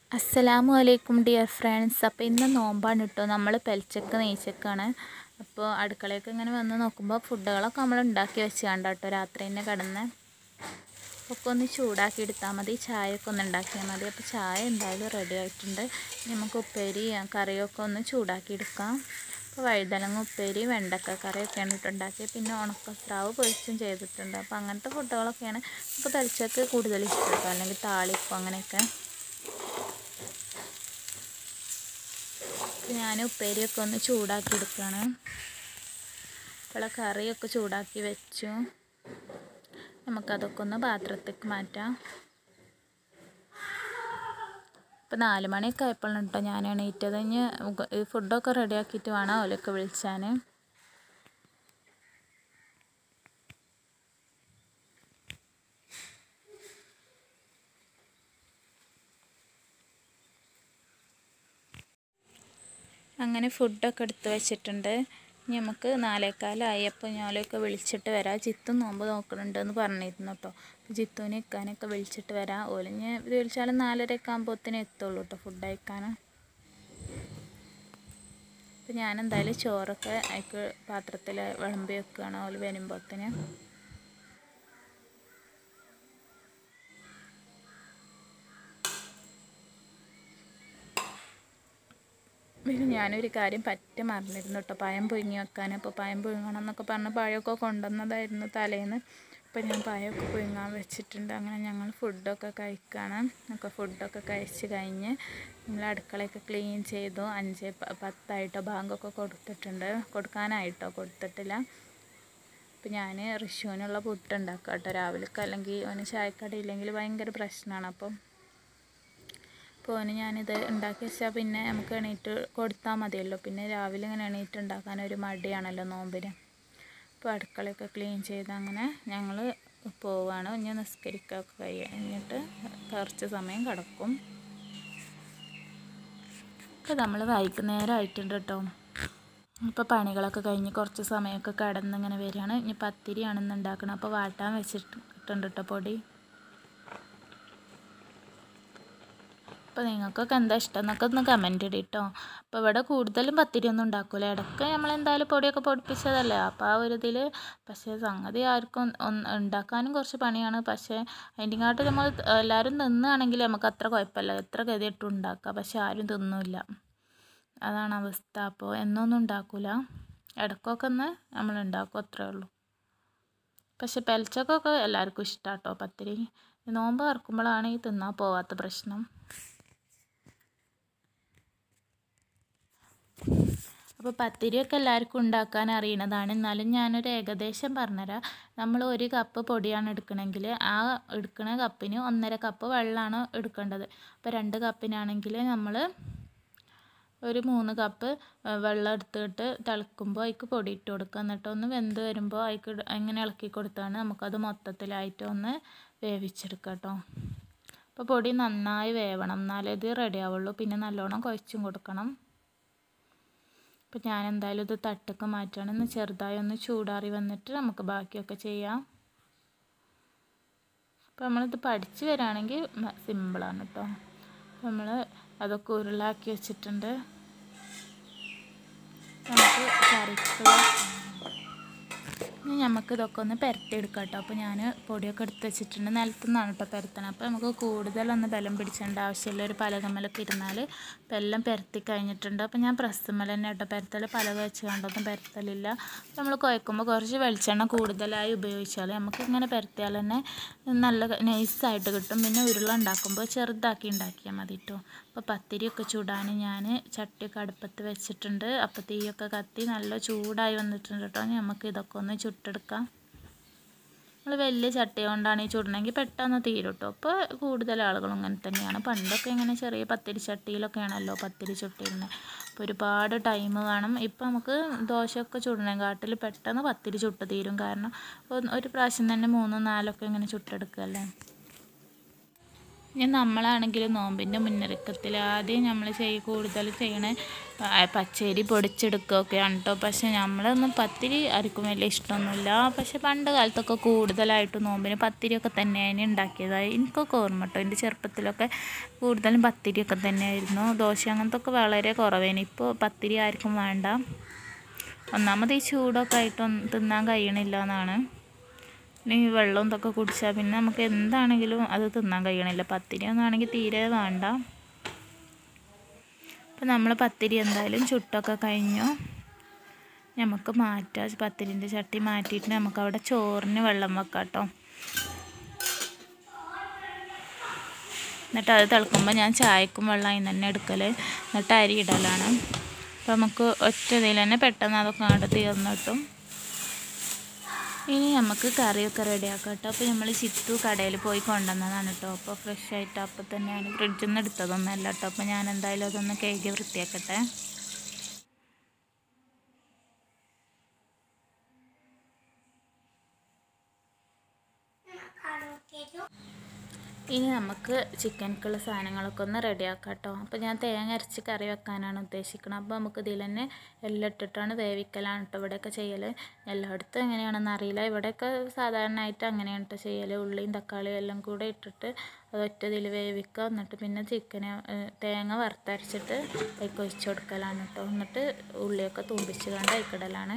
അസ്സലാമു അലൈക്കും dear friends അപ്പോൾ ഇന്ന് നോമ്പാണ് കേട്ടോ നമ്മൾ പെൽച്ചക്ക് നെയ്ച്ചക്കാണ് അപ്പോൾ അടുക്കളയൊക്കെ ഇങ്ങനെ വന്ന് നോക്കുമ്പോൾ ഫുഡുകളൊക്കെ നമ്മൾ ഉണ്ടാക്കി വെച്ചാണ്ട് കേട്ടോ രാത്രി തന്നെ കിടന്ന് ഒക്കെ ഒന്ന് ചൂടാക്കി എടുത്താൽ മതി ചായയൊക്കെ ഒന്ന് ഉണ്ടാക്കിയാൽ മതി അപ്പോൾ ചായ എന്തായാലും റെഡി ആയിട്ടുണ്ട് ഇനി നമുക്ക് ഉപ്പേരി കറിയൊക്കെ ഒന്ന് ചൂടാക്കി എടുക്കാം അപ്പോൾ വഴുതലങ്ങ ഉപ്പേരി വെണ്ടക്ക കറിയൊക്കെയാണ് ഇട്ട് ഉണ്ടാക്കിയത് പിന്നെ ഉണക്കസ്രാവ് പൊരിച്ചും ചെയ്തിട്ടുണ്ട് അപ്പോൾ അങ്ങനത്തെ ഫുഡുകളൊക്കെയാണ് നമുക്ക് പെൽച്ചക്ക് കൂടുതൽ ഇഷ്ടം കേട്ടോ അല്ലെങ്കിൽ താളിപ്പം അങ്ങനെയൊക്കെ ഞാൻ ഉപ്പേരിയൊക്കെ ഒന്ന് ചൂടാക്കി എടുക്കുകയാണ് ഇപ്പോൾ കറിയൊക്കെ ചൂടാക്കി വെച്ചു നമുക്കതൊക്കെ ഒന്ന് പാത്രത്തേക്ക് മാറ്റാം ഇപ്പോൾ നാല് മണിയൊക്കെ ആയപ്പോഴാണ് കേട്ടോ ഞാൻ എണീറ്റത് കഴിഞ്ഞ് ഫുഡൊക്കെ റെഡിയാക്കിയിട്ട് വേണം അവരൊക്കെ വിളിച്ചാൻ അങ്ങനെ ഫുഡൊക്കെ എടുത്ത് വെച്ചിട്ടുണ്ട് ഇനി നമുക്ക് നാലേക്കാലായി അപ്പോൾ ഞാനൊക്കെ വിളിച്ചിട്ട് വരാം ജിത്തു നോമ്പ് നോക്കുന്നുണ്ടെന്ന് പറഞ്ഞിരുന്നു കേട്ടോ ജിത്തുവിനെ ഇക്കാനൊക്കെ വിളിച്ചിട്ട് വരാം ഓലിഞ്ഞ് വിളിച്ചാലും നാലരയൊക്കെ ആകുമ്പോഴത്തേനും എത്തുള്ളൂ കേട്ടോ ഫുഡ് കഴിക്കാൻ അപ്പോൾ ഞാൻ എന്തായാലും ചോറൊക്കെ അതിക്ക് പാത്രത്തിൽ വിളമ്പി വെക്കുകയാണ് ഓല് വരുമ്പോഴത്തേന് പിന്നെ ഞാനൊരു കാര്യം പറ്റ മറന്നിരുന്നു കേട്ടോ പഴം പുഴുങ്ങി വെക്കാൻ അപ്പോൾ പഴം പുഴുങ്ങണം എന്നൊക്കെ പറഞ്ഞ് പഴമൊക്കെ കൊണ്ടുവന്നതായിരുന്നു തലേന്ന് അപ്പോൾ ഞാൻ പഴമൊക്കെ പുഴുങ്ങാൻ വെച്ചിട്ടുണ്ട് അങ്ങനെ ഞങ്ങൾ ഫുഡൊക്കെ കഴിക്കണം ഒക്കെ ഫുഡൊക്കെ കഴിച്ച് കഴിഞ്ഞ് നമ്മൾ അടുക്കളയൊക്കെ ക്ലീൻ ചെയ്തു അഞ്ച് പത്തായിട്ടോ ബാങ്കൊക്കെ കൊടുത്തിട്ടുണ്ട് കൊടുക്കാനായിട്ടോ കൊടുത്തിട്ടില്ല അപ്പോൾ ഞാൻ ഋഷുവിനുള്ള പുട്ടുണ്ടാക്കാം കേട്ടോ രാവിലേക്ക് അല്ലെങ്കിൽ അവന് ചായക്കട ഇല്ലെങ്കിൽ ഭയങ്കര പ്രശ്നമാണ് അപ്പം അപ്പോൾ അവന് ഞാനിത് ഉണ്ടാക്കി വെച്ചാൽ പിന്നെ നമുക്ക് എണീറ്റ് കൊടുത്താൽ മതിയല്ലോ പിന്നെ രാവിലെ ഇങ്ങനെ എണീറ്റ് ഉണ്ടാക്കാൻ ഒരു മടിയാണല്ലോ നോമ്പിന് അപ്പോൾ അടുക്കളയൊക്കെ ക്ലീൻ ചെയ്ത് അങ്ങനെ ഞങ്ങൾ പോവുകയാണ് ഇനി നിസ്കരിക്കുകയൊക്കെ കഴിഞ്ഞിട്ട് കുറച്ച് സമയം കിടക്കും ഇപ്പോൾ നമ്മൾ വൈകുന്നേരം ആയിട്ടുണ്ട് കേട്ടോ ഇപ്പോൾ പണികളൊക്കെ കഴിഞ്ഞ് കുറച്ച് സമയമൊക്കെ കിടന്ന് ഇങ്ങനെ വരികയാണ് ഇനി പത്തിരിയാണെന്ന് ഉണ്ടാക്കണം അപ്പോൾ വാട്ടാൻ വെച്ചിട്ടുണ്ട് കേട്ടോ പൊടി അപ്പോൾ നിങ്ങൾക്കൊക്കെ എന്താ ഇഷ്ടം എന്നൊക്കെ ഒന്ന് കമൻറ്റ് ഇടി കേട്ടോ അപ്പോൾ ഇവിടെ കൂടുതലും പത്തിരി ഒന്നും ഉണ്ടാക്കില്ല ഇടയ്ക്ക് നമ്മൾ എന്തായാലും പൊടിയൊക്കെ പൊടിപ്പിച്ചതല്ലേ അപ്പോൾ ആ ഒരു ഇതിൽ പക്ഷേ സംഗതി ആർക്കും ഉണ്ടാക്കാനും കുറച്ച് പണിയാണ് പക്ഷേ അതിൻ്റെങ്ങാട്ട് നമ്മൾ എല്ലാവരും തിന്നുകയാണെങ്കിൽ നമുക്ക് അത്ര കുഴപ്പമില്ല എത്ര ഗതിയിട്ടും ഉണ്ടാക്കാം പക്ഷെ ആരും തിന്നില്ല അതാണ് അവസ്ഥ അപ്പോൾ എന്നൊന്നും ഉണ്ടാക്കില്ല ഇടയ്ക്കൊക്കെ ഒന്ന് നമ്മൾ ഉണ്ടാക്കും അത്രേ ഉള്ളൂ പക്ഷെ പെലച്ചക്കൊക്കെ എല്ലാവർക്കും ഇഷ്ടമാണ് കേട്ടോ പത്തിരി നോമ്പ് ഇറക്കുമ്പോഴാണ് ഈ തിന്നാൻ പോവാത്ത പ്രശ്നം അപ്പോൾ പത്തിരിയൊക്കെ എല്ലാവർക്കും ഉണ്ടാക്കാൻ അറിയണതാണ് എന്നാലും ഞാനൊരു ഏകദേശം പറഞ്ഞുതരാം നമ്മൾ ഒരു കപ്പ് പൊടിയാണ് എടുക്കണമെങ്കിൽ ആ എടുക്കുന്ന കപ്പിന് ഒന്നര കപ്പ് വെള്ളമാണ് എടുക്കേണ്ടത് അപ്പോൾ രണ്ട് കപ്പിനാണെങ്കിൽ നമ്മൾ ഒരു മൂന്ന് കപ്പ് വെള്ളം എടുത്തിട്ട് തിളക്കുമ്പോൾ അതിക്ക് പൊടി ഇട്ട് കൊടുക്കുക എന്നിട്ട് ഒന്ന് വെന്ത് വരുമ്പോൾ അതിക്ക് ഇങ്ങനെ ഇളക്കി കൊടുത്താണ് നമുക്കത് മൊത്തത്തിലായിട്ട് ഒന്ന് വേവിച്ചെടുക്കാം കേട്ടോ അപ്പോൾ പൊടി നന്നായി വേവണം എന്നാലേ ഇത് റെഡി ആവുള്ളൂ പിന്നെ നല്ലോണം കുഴച്ചും കൊടുക്കണം അപ്പോൾ ഞാൻ എന്തായാലും ഇത് തട്ടൊക്കെ മാറ്റുകയാണ് ഒന്ന് ചെറുതായി ഒന്ന് ചൂടാറി വന്നിട്ട് നമുക്ക് ബാക്കിയൊക്കെ ചെയ്യാം അപ്പോൾ നമ്മളിത് പഠിച്ച് വരികയാണെങ്കിൽ സിമ്പിളാണ് കേട്ടോ നമ്മൾ അതൊക്കെ ഉരുളാക്കി വെച്ചിട്ടുണ്ട് നമുക്ക് കറിക്കുള്ള ഇനി നമുക്ക് ഇതൊക്കെ ഒന്ന് പുരട്ടിയെടുക്കാം കേട്ടോ അപ്പോൾ ഞാൻ പൊടിയൊക്കെ എടുത്ത് വെച്ചിട്ടുണ്ട് നിലത്തുനിന്നാണ് കേട്ടോ പുരത്തണം അപ്പോൾ നമുക്ക് കൂടുതലൊന്ന് ബലം പിടിച്ചേണ്ട ആവശ്യമില്ല ഒരു പലകമ്മലൊക്കെ ഇരുന്നാൽ ഇപ്പം എല്ലാം പുരത്തി കഴിഞ്ഞിട്ടുണ്ട് അപ്പോൾ ഞാൻ പ്രസ്സുമ്മൽ തന്നെ കേട്ടോ പുരത്തൽ പലക വെച്ച് കണ്ടൊന്നും പുരത്തലില്ല നമ്മൾ കുഴക്കുമ്പോൾ കുറച്ച് വെളിച്ചെണ്ണ കൂടുതലായി ഉപയോഗിച്ചാൽ നമുക്ക് ഇങ്ങനെ പുരത്തിയാൽ തന്നെ നല്ല നൈസായിട്ട് കിട്ടും പിന്നെ ഉരുള ഉണ്ടാക്കുമ്പോൾ ചെറുതാക്കി ഉണ്ടാക്കിയാൽ മതി കേട്ടോ അപ്പോൾ പത്തിരിയൊക്കെ ചൂടാൻ ഞാൻ ചട്ടിയൊക്കെ അടുപ്പത്ത് വെച്ചിട്ടുണ്ട് അപ്പോൾ തീയൊക്കെ കത്തി നല്ല ചൂടായി വന്നിട്ടുണ്ട് കേട്ടോ നമുക്ക് ഇതൊക്കെ ഒന്ന് ചുട്ടെടുക്കാം നമ്മൾ വലിയ ചട്ടി കൊണ്ടാണ് ഈ ചുടണമെങ്കിൽ പെട്ടെന്ന് തീരും കേട്ടോ അപ്പോൾ കൂടുതൽ ആളുകളും ഇങ്ങനെ തന്നെയാണ് പണ്ടൊക്കെ ഇങ്ങനെ ചെറിയ പത്തിരി ചട്ടിയിലൊക്കെയാണല്ലോ പത്തിരി ചുട്ടിരുന്നത് അപ്പോൾ ഒരുപാട് ടൈം വേണം ഇപ്പോൾ നമുക്ക് ദോശയൊക്കെ ചുടണേക്കാട്ടിൽ പെട്ടെന്ന് പത്തിരി ചുട്ട് തീരും കാരണം ഒരു പ്രാവശ്യം തന്നെ മൂന്നും നാലൊക്കെ ഇങ്ങനെ ചുട്ടെടുക്കുകയല്ലേ ഇനി നമ്മളാണെങ്കിലും നോമ്പിൻ്റെ മുന്നൊരുക്കത്തിൽ ആദ്യം നമ്മൾ ചെയ്യ കൂടുതൽ ചെയ്യണ ആ, പച്ചരി പൊടിച്ചെടുക്കുകയൊക്കെയാണ് കേട്ടോ പക്ഷെ നമ്മളൊന്നും പത്തിരി ആർക്കും വലിയ ഇഷ്ടമൊന്നുമില്ല പക്ഷെ പണ്ട് കാലത്തൊക്കെ കൂടുതലായിട്ടും നോമ്പിന് പത്തിരിയൊക്കെ തന്നെയാണ് ഉണ്ടാക്കിയതായി എനിക്കൊക്കെ ഓർമ്മ കേട്ടോ എൻ്റെ ചെറുപ്പത്തിലൊക്കെ കൂടുതലും പത്തിരിയൊക്കെ തന്നെയായിരുന്നു ദോശ അങ്ങനത്തെ ഒക്കെ വളരെ കുറവേന് ഇപ്പോൾ പത്തിരി ആർക്കും വേണ്ട ഒന്നാമത് ഈ ചൂടൊക്കെ ആയിട്ടൊന്നും തിന്നാൻ കഴിയണില്ല എന്നാണ് പിന്നെ ഈ വെള്ളം ഇതൊക്കെ കുടിച്ചാൽ പിന്നെ നമുക്ക് എന്താണെങ്കിലും അത് തിന്നാൻ കഴിയണില്ല പത്തിരി ഒന്നാണെങ്കിൽ തീരെ വേണ്ട അപ്പം നമ്മൾ പത്തിരി എന്തായാലും ചുട്ടൊക്കെ കഴിഞ്ഞു നമുക്ക് മാറ്റാം പത്തിരിൻ്റെ ചട്ടി മാറ്റിയിട്ട് നമുക്ക് അവിടെ ചോറിന് വെള്ളം വെക്കാം കേട്ടോ എന്നിട്ട് അത് തിളക്കുമ്പോൾ ഞാൻ ചായക്കും വെള്ളം അതിന് തന്നെ എടുക്കൽ എന്നിട്ട് അരി ഇടലാണ് അപ്പോൾ നമുക്ക് ഒറ്റ ഇതിൽ തന്നെ പെട്ടെന്ന് അതൊക്കെ അങ്ങോട്ട് തീർന്നു കിട്ടും ഇനി നമുക്ക് കറിയൊക്കെ റെഡിയാക്കാം കേട്ടോ അപ്പോൾ നമ്മൾ ചിത്തു കടയിൽ പോയി കൊണ്ടുവന്നതാണ് കേട്ടോ അപ്പോൾ ഫ്രഷ് ആയിട്ട് അപ്പോൾ തന്നെയാണ് ഫ്രിഡ്ജിൽ നിന്ന് എടുത്തതൊന്നുമല്ല കേട്ടോ അപ്പോൾ ഞാൻ എന്തായാലും അതൊന്ന് കഴുകി വൃത്തിയാക്കട്ടെ ഇനി നമുക്ക് ചിക്കൻക്കുള്ള സാധനങ്ങളൊക്കെ ഒന്ന് റെഡിയാക്കാം കേട്ടോ അപ്പോൾ ഞാൻ തേങ്ങ അരച്ച് കറി വെക്കാനാണ് ഉദ്ദേശിക്കുന്നത് അപ്പോൾ നമുക്ക് ഇതിൽ തന്നെ എല്ലാം ഇട്ടിട്ടാണ് വേവിക്കലാണ് കേട്ടോ ഇവിടെയൊക്കെ ചെയ്യൽ എല്ലായിടത്തും എങ്ങനെയാണെന്ന് അറിയില്ല ഇവിടെയൊക്കെ സാധാരണയായിട്ട് അങ്ങനെയാണ് കേട്ടോ ചെയ്യൽ ഉള്ളിയും തക്കാളിയും എല്ലാം കൂടെ ഇട്ടിട്ട് അത് ഒറ്റ ഇതിൽ വേവിക്കുക എന്നിട്ട് പിന്നെ ചിക്കന് തേങ്ങ വറുത്തരച്ചിട്ട് അതിലേക്ക് ഒഴിച്ച് കൊടുക്കലാണ് കേട്ടോ എന്നിട്ട് ഉള്ളിയൊക്കെ തുമ്പിച്ച് കണ്ട് അതിക്കിടലാണ്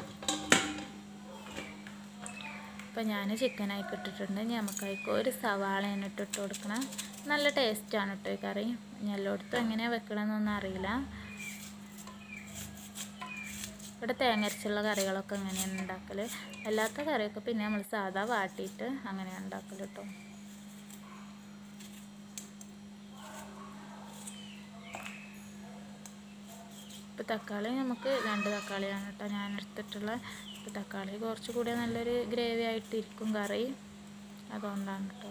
അപ്പോൾ ഞാൻ ചിക്കനായിട്ട് ഇട്ടിട്ടുണ്ട് ഇനി നമുക്ക് അതിലേക്ക് ഒരു സവാളയാണ് ഇട്ടിട്ട് കൊടുക്കണം നല്ല ടേസ്റ്റാണ് കേട്ടോ ഈ കറി ഇനി എല്ലായിടത്തും എങ്ങനെയാണ് വെക്കണമെന്നൊന്നും അറിയില്ല ഇവിടെ തേങ്ങ അരച്ചുള്ള കറികളൊക്കെ എങ്ങനെയാണ് ഉണ്ടാക്കൽ അല്ലാത്ത കറിയൊക്കെ പിന്നെ നമ്മൾ സാധാ വാട്ടിയിട്ട് അങ്ങനെയാണ് ഉണ്ടാക്കൽ കേട്ടോ ഇപ്പോൾ തക്കാളി നമുക്ക് രണ്ട് തക്കാളിയാണ് കേട്ടോ ഞാൻ എടുത്തിട്ടുള്ള ഇപ്പോൾ തക്കാളി കുറച്ച് കൂടി നല്ലൊരു ഗ്രേവി ആയിട്ടിരിക്കും കറി അതുകൊണ്ടാണ് കേട്ടോ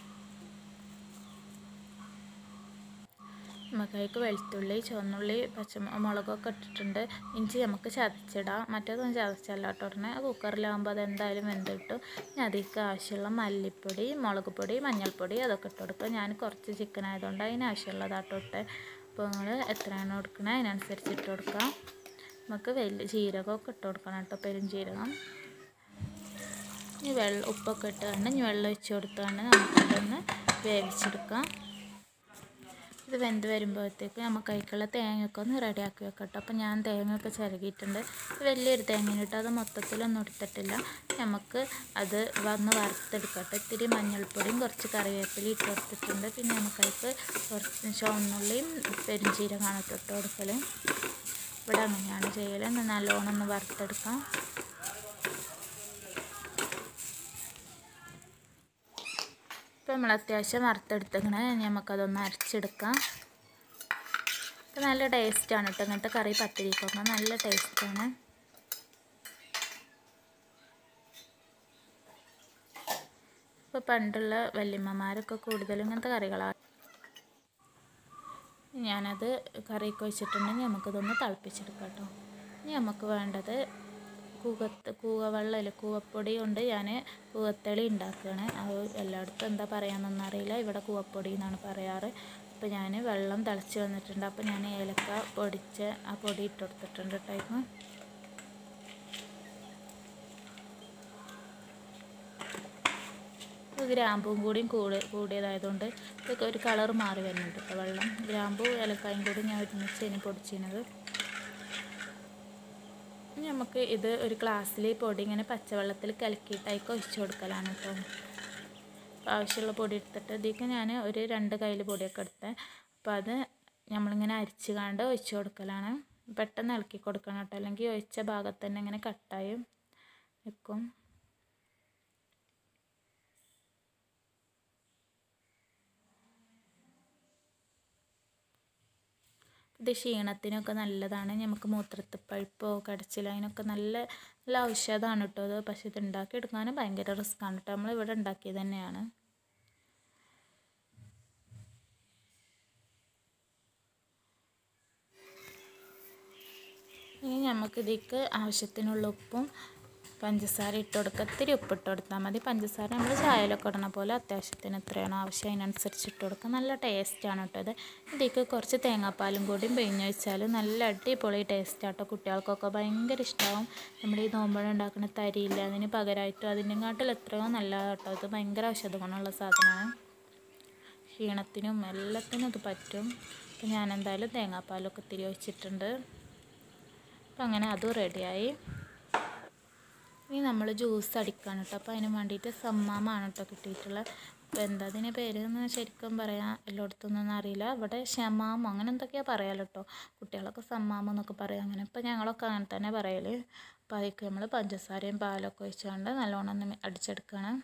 നമുക്കതിലേക്ക് വെളുത്തുള്ളി ചുവന്നുള്ളി പച്ചമു മുളകൊക്കെ ഇട്ടിട്ടുണ്ട് ഇഞ്ചി നമുക്ക് ചതച്ചിടാം മറ്റേതൊന്നും ചതച്ചല്ല കേട്ടോ ഉടനെ കുക്കറിലാകുമ്പോൾ അത് എന്തായാലും വെന്ത് കിട്ടും ഇനി അതിലേക്ക് ആവശ്യമുള്ള മല്ലിപ്പൊടി മുളക് പൊടി മഞ്ഞൾപ്പൊടി അതൊക്കെ ഇട്ട് കൊടുക്കുക ഞാൻ കുറച്ച് ചിക്കൻ ആയതുകൊണ്ട് അതിന് ആവശ്യമുള്ളതാട്ടോ ഇട്ട് അപ്പോൾ നിങ്ങൾ എത്രയാണ് കൊടുക്കണത് അതിനനുസരിച്ച് ഇട്ട് കൊടുക്കാം നമുക്ക് വലിയ ജീരകമൊക്കെ ഇട്ട് കൊടുക്കണം കേട്ടോ പെരും ജീരകം ഇനി വെള്ളം ഉപ്പൊക്കെ ഇട്ടുകൊണ്ട് ഇനി വെള്ളം ഒഴിച്ച് കൊടുത്തുകൊണ്ട് നമുക്കതൊന്ന് വേവിച്ചെടുക്കാം ഇത് വെന്ത് വരുമ്പോഴത്തേക്ക് നമുക്ക് അതിലേക്കുള്ള തേങ്ങയൊക്കെ ഒന്ന് റെഡിയാക്കി വെക്കാം കേട്ടോ അപ്പോൾ ഞാൻ തേങ്ങയൊക്കെ ചിരകിയിട്ടുണ്ട് ഇത് വലിയൊരു തേങ്ങ ഇട്ട് അത് മൊത്തത്തിലൊന്നും എടുത്തിട്ടില്ല നമുക്ക് അത് വന്ന് വറുത്തെടുക്കട്ടെ ഇത്തിരി മഞ്ഞൾപ്പൊടിയും കുറച്ച് കറിവേപ്പിലയും ഇട്ട് കൊടുത്തിട്ടുണ്ട് പിന്നെ നമുക്കതിലേക്ക് കുറച്ച് ചുവന്നുള്ളിയും പെരുംജീരകമാണ് ഇട്ട് ഇട്ട് കൊടുക്കൽ ഇവിടെ അങ്ങനെയാണ് ചെയ്യൽ ഒന്ന് നല്ലോണം ഒന്ന് വറുത്തെടുക്കാം ഇപ്പോൾ നമ്മൾ അത്യാവശ്യം വറുത്തെടുത്തേക്കണേ നമുക്കതൊന്ന് അരച്ചെടുക്കാം അപ്പോൾ നല്ല ടേസ്റ്റാണ് കേട്ടോ ഇങ്ങനത്തെ കറി പത്തിരിക്കൊക്കെ നല്ല ടേസ്റ്റാണ് ഇപ്പോൾ പണ്ടുള്ള വല്യമ്മമാരൊക്കെ കൂടുതലും ഇങ്ങനത്തെ കറികളാണ് ഞാനത് കറിയൊക്കെ വെച്ചിട്ടുണ്ടെങ്കിൽ നമുക്കിതൊന്ന് തിളപ്പിച്ചെടുക്കാം കേട്ടോ ഇനി നമുക്ക് വേണ്ടത് കൂകത്ത് കൂവവെള്ളമില്ല കൂവപ്പൊടി കൊണ്ട് ഞാൻ കൂവത്തളി ഉണ്ടാക്കുകയാണ് അത് എല്ലായിടത്തും എന്താ പറയാമെന്നൊന്നും അറിയില്ല ഇവിടെ കൂവപ്പൊടി എന്നാണ് പറയാറ് അപ്പോൾ ഞാൻ വെള്ളം തിളച്ച് വന്നിട്ടുണ്ട് അപ്പോൾ ഞാൻ ഏലക്ക പൊടിച്ച് ആ പൊടി ഇട്ട് കൊടുത്തിട്ടുണ്ട് കേട്ടോ ഗ്രാമ്പും കൂടിയും കൂടി കൂടിയതായതുകൊണ്ട് ഇതൊക്കെ ഒരു കളർ മാറി വരുന്നുണ്ട് കേട്ടോ വെള്ളം ഗ്രാമ്പൂ ഏലക്കായും കൂടി ഞാൻ ഒരുമിച്ച് ഇനി പൊടിച്ചിരുന്നത് ഇനി നമുക്ക് ഇത് ഒരു ഗ്ലാസ്സിൽ പൊടി ഇങ്ങനെ പച്ചവെള്ളത്തിൽ കലക്കിയിട്ടേക്ക് ഒഴിച്ച് കൊടുക്കലാണ് കേട്ടോ അപ്പോൾ ആവശ്യമുള്ള പൊടി എടുത്തിട്ട് ഇതിലേക്ക് ഞാൻ ഒരു രണ്ട് കയ്യിൽ പൊടിയൊക്കെ എടുത്തത് അപ്പോൾ അത് നമ്മളിങ്ങനെ അരിച്ച് കാണ്ട് ഒഴിച്ച് കൊടുക്കലാണ് പെട്ടെന്ന് ഇളക്കി കൊടുക്കണം കേട്ടോ അല്ലെങ്കിൽ ഒഴിച്ച ഭാഗത്ത് തന്നെ ഇങ്ങനെ കട്ടായും നിൽക്കും ഇത് ക്ഷീണത്തിനൊക്കെ നല്ലതാണ് നമുക്ക് മൂത്രത്തിപ്പഴുപ്പോ കടച്ചിലോ അതിനൊക്കെ നല്ല നല്ല ഔഷധമാണ് കേട്ടോ അത് പക്ഷേ ഇത് ഉണ്ടാക്കിയെടുക്കാനും ഭയങ്കര റിസ്ക്കാണ് കേട്ടോ നമ്മൾ ഇവിടെ ഉണ്ടാക്കിയത് തന്നെയാണ് ഇനി നമുക്ക് ഇതിലേക്ക് ആവശ്യത്തിനുള്ള ഉപ്പും പഞ്ചസാര ഇട്ട് കൊടുക്കുക ഇത്തിരി ഉപ്പിട്ട് കൊടുത്താൽ മതി പഞ്ചസാര നമ്മൾ ചായയിലൊക്കെ ഇടണ പോലെ അത്യാവശ്യത്തിന് എത്രയാണോ ആവശ്യം അതിനനുസരിച്ച് ഇട്ട് കൊടുക്കുക നല്ല ടേസ്റ്റാണ് കേട്ടോ ഇത് ഇതിലേക്ക് കുറച്ച് തേങ്ങാപ്പാലും കൂടി പിഴിഞ്ഞ് വെച്ചാൽ നല്ല അടിപൊളി ടേസ്റ്റ് ആട്ടോ കുട്ടികൾക്കൊക്കെ ഭയങ്കര ഇഷ്ടമാവും നമ്മൾ ഈ നോമ്പഴ ഉണ്ടാക്കുന്ന തരിയില്ല അതിന് പകരമായിട്ടും അതിനെക്കാട്ടിൽ എത്രയോ നല്ല കേട്ടോ ഇത് ഭയങ്കര ഔഷധ ഗുണമുള്ള സാധനമാണ് ക്ഷീണത്തിനും എല്ലാത്തിനും ഇത് പറ്റും അപ്പം ഞാൻ എന്തായാലും തേങ്ങാപ്പാലൊക്കെ ഇത്തിരി ഒഴിച്ചിട്ടുണ്ട് അപ്പം അങ്ങനെ അതും റെഡിയായി ഇനി നമ്മൾ ജ്യൂസ് അടിക്കാണ് കേട്ടോ അപ്പോൾ അതിന് വേണ്ടിയിട്ട് സമ്മാമാണ് കേട്ടോ കിട്ടിയിട്ടുള്ളത് അപ്പോൾ എന്താ അതിന് പേര് എന്ന് ശരിക്കും പറയാം എല്ലായിടത്തൊന്നും അറിയില്ല ഇവിടെ ഷമാമോ അങ്ങനെ എന്തൊക്കെയാണ് പറയാലോ കേട്ടോ കുട്ടികളൊക്കെ സമ്മാമോ എന്നൊക്കെ പറയാം അങ്ങനെ ഇപ്പോൾ ഞങ്ങളൊക്കെ അങ്ങനെ തന്നെ പറയൽ അപ്പോൾ അതിലേക്ക് നമ്മൾ പഞ്ചസാരയും പാലൊക്കെ ഒഴിച്ചുകൊണ്ട് നല്ലോണം ഒന്ന് അടിച്ചെടുക്കണം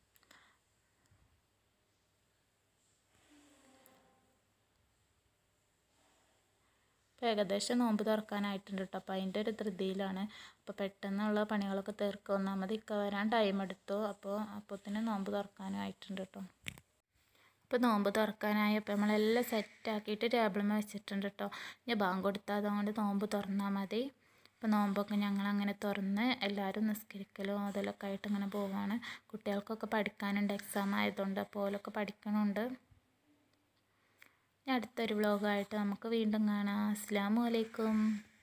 ഇപ്പോൾ ഏകദേശം നോമ്പ് തുറക്കാനായിട്ടുണ്ട് കേട്ടോ അപ്പോൾ അതിൻ്റെ ഒരു ധൃതിയിലാണ് അപ്പോൾ പെട്ടെന്നുള്ള പണികളൊക്കെ തീർക്കുക ഒന്നാമത് ഇക്ക വരാൻ ടൈം എടുത്തു അപ്പോൾ അപ്പോഴത്തേന് നോമ്പ് തുറക്കാനും ആയിട്ടുണ്ട് കേട്ടോ ഇപ്പോൾ നോമ്പ് തുറക്കാനായി അപ്പോൾ നമ്മളെല്ലാം സെറ്റാക്കിയിട്ട് ടേബിളിൽ വെച്ചിട്ടുണ്ട് കേട്ടോ ഞാൻ ബാങ്ക് കൊടുത്താൽ അതുകൊണ്ട് നോമ്പ് തുറന്നാൽ മതി അപ്പോൾ നോമ്പൊക്കെ ഞങ്ങൾ അങ്ങനെ തുറന്ന് എല്ലാവരും നിസ്കരിക്കലും അതിലൊക്കെ ആയിട്ട് ഇങ്ങനെ പോവാണ് കുട്ടികൾക്കൊക്കെ പഠിക്കാനുണ്ട് എക്സാം ആയതുകൊണ്ട് അപ്പോൾ ഓലൊക്കെ പഠിക്കണമുണ്ട് ഇനി അടുത്തൊരു വ്ലോഗായിട്ട് നമുക്ക് വീണ്ടും കാണാം അസ്സാം വലൈക്കും